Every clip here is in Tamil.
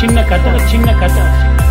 சின்ன கதை ஒரு சின்ன கதை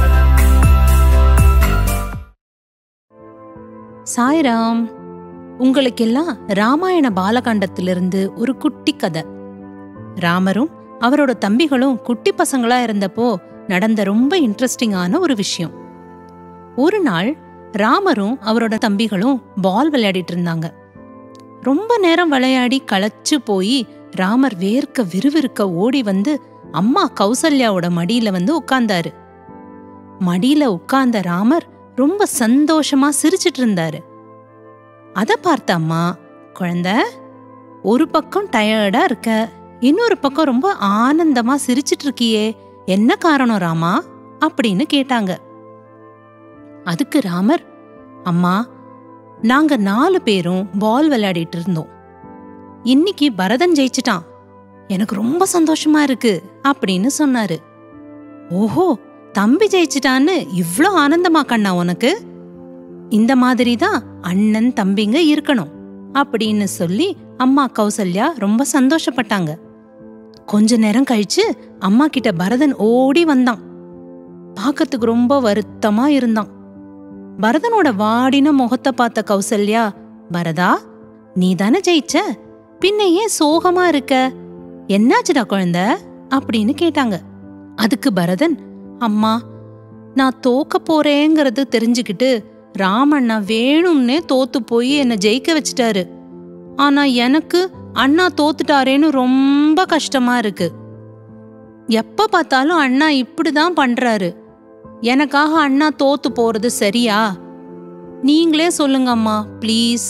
சாய்ராம் உங்களுக்கெல்லாம் ராமாயண பாலகாண்டத்திலிருந்து ஒரு குட்டி கதை ராமரும் அவரோட தம்பிகளும் குட்டி பசங்களா இருந்தப்போ நடந்த ரொம்ப இன்ட்ரெஸ்டிங்கான ஒரு விஷயம் ஒரு நாள் ராமரும் அவரோட தம்பிகளும் பால் விளையாடிட்டு இருந்தாங்க ரொம்ப நேரம் விளையாடி களைச்சு போய் ராமர் வேர்க்க விறுவிறுக்க ஓடி வந்து அம்மா கௌசல்யாவோட மடியில வந்து உட்கார்ந்தாரு மடியில உட்கார்ந்த ராமர் ரொம்ப சந்தோஷமா சிரிச்சிட்டு இருந்தாரு அத பார்த்த அம்மா குழந்தை ஒரு பக்கம் டயர்டா இருக்க இன்னொரு பக்கம் ரொம்ப ஆனந்தமா சிரிச்சிட்டு இருக்கியே என்ன காரணம் ராமா அப்படின்னு கேட்டாங்க அதுக்கு ராமர் அம்மா நாங்க நாலு பேரும் பால் விளையாடிட்டு இருந்தோம் இன்னைக்கு பரதன் ஜெயிச்சிட்டான் எனக்கு ரொம்ப சந்தோஷமா இருக்கு அப்படின்னு சொன்னாரு ஓஹோ தம்பி ஜெயிச்சிட்டான்னு இவ்ளோ ஆனந்தமா கண்ணா உனக்கு இந்த மாதிரி தான் அண்ணன் தம்பிங்க இருக்கணும் அப்படின்னு சொல்லி அம்மா கௌசல்யா ரொம்ப சந்தோஷப்பட்டாங்க கொஞ்ச நேரம் கழிச்சு அம்மா கிட்ட பரதன் ஓடி வந்தான் பார்க்கறதுக்கு ரொம்ப வருத்தமா இருந்தான் பரதனோட வாடின முகத்தை பார்த்த கௌசல்யா பரதா நீ தானே ஜெயிச்ச பின்ன ஏன் சோகமா இருக்க என்னாச்சுடா குழந்தை அப்படின்னு கேட்டாங்க அதுக்கு பரதன் அம்மா நான் தோக்க போறேங்கிறது தெரிஞ்சுக்கிட்டு ராமண்ணா வேணும்னே தோத்து போய் என்னை ஜெயிக்க வச்சிட்டாரு ஆனா எனக்கு அண்ணா தோத்துட்டாரேன்னு ரொம்ப கஷ்டமா இருக்கு எப்ப பார்த்தாலும் அண்ணா இப்படிதான் பண்றாரு எனக்காக அண்ணா தோத்து போறது சரியா நீங்களே சொல்லுங்க அம்மா ப்ளீஸ்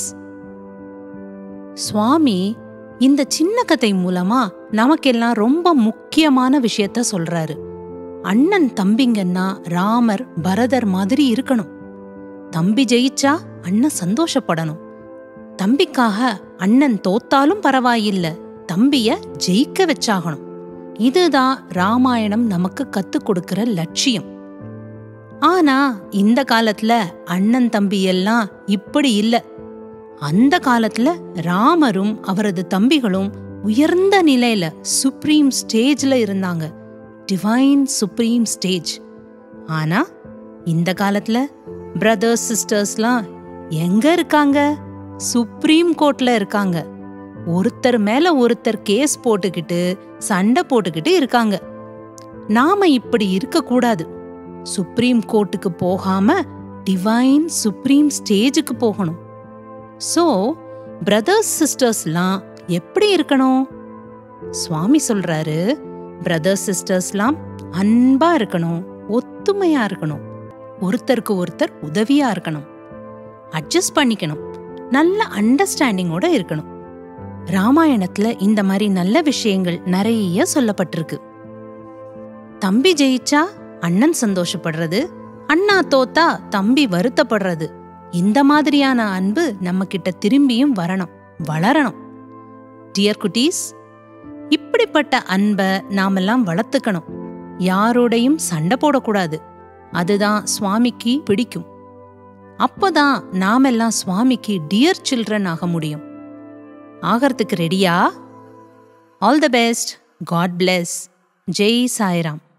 சுவாமி இந்த சின்ன கதை மூலமா நமக்கெல்லாம் ரொம்ப முக்கியமான விஷயத்த சொல்றாரு அண்ணன் தம்பிங்கன்னா ராமர் பரதர் மாதிரி இருக்கணும் தம்பி ஜெயிச்சா அண்ணன் சந்தோஷப்படணும் தம்பிக்காக அண்ணன் தோத்தாலும் பரவாயில்ல தம்பிய ஜெயிக்க வச்சாகணும் இதுதான் ராமாயணம் நமக்கு கத்துக் கொடுக்கிற லட்சியம் ஆனா இந்த காலத்துல அண்ணன் தம்பி எல்லாம் இப்படி இல்ல அந்த காலத்துல ராமரும் அவரது தம்பிகளும் உயர்ந்த நிலையில சுப்ரீம் ஸ்டேஜ்ல இருந்தாங்க டிவைன் சுப்ரீம் ஸ்டேஜ் ஆனா இந்த காலத்துல பிரதர்ஸ் சிஸ்டர்ஸ்லாம் எங்க இருக்காங்க சுப்ரீம் கோர்ட்ல இருக்காங்க ஒருத்தர் மேல ஒருத்தர் கேஸ் போட்டுக்கிட்டு சண்டை போட்டுக்கிட்டு இருக்காங்க நாம இப்படி இருக்க கூடாது சுப்ரீம் கோர்ட்டுக்கு போகாம டிவைன் சுப்ரீம் ஸ்டேஜுக்கு போகணும் சோ பிரதர்ஸ் சிஸ்டர்ஸ்லாம் எப்படி இருக்கணும் சுவாமி சொல்றாரு பிரதர்ஸ் சிஸ்டர்ஸ்லாம் அன்பா இருக்கணும் ஒத்துமையா இருக்கணும் ஒருத்தருக்கு ஒருத்தர் உதவியா இருக்கணும் அட்ஜஸ்ட் பண்ணிக்கணும் நல்ல அண்டர்ஸ்டாண்டிங்கோட இருக்கணும் ராமாயணத்துல இந்த மாதிரி நல்ல விஷயங்கள் நிறைய சொல்லப்பட்டிருக்கு தம்பி ஜெயிச்சா அண்ணன் சந்தோஷப்படுறது அண்ணா தோத்தா தம்பி வருத்தப்படுறது இந்த மாதிரியான அன்பு நம்ம கிட்ட திரும்பியும் வரணும் வளரணும் டியர் குட்டீஸ் இப்படிப்பட்ட அன்பை நாமெல்லாம் வளர்த்துக்கணும் யாரோடையும் சண்டை போடக்கூடாது அதுதான் சுவாமிக்கு பிடிக்கும் அப்பதான் நாமெல்லாம் சுவாமிக்கு டியர் சில்ட்ரன் ஆக முடியும் ஆகறதுக்கு ரெடியா all the best God bless Jai Sairam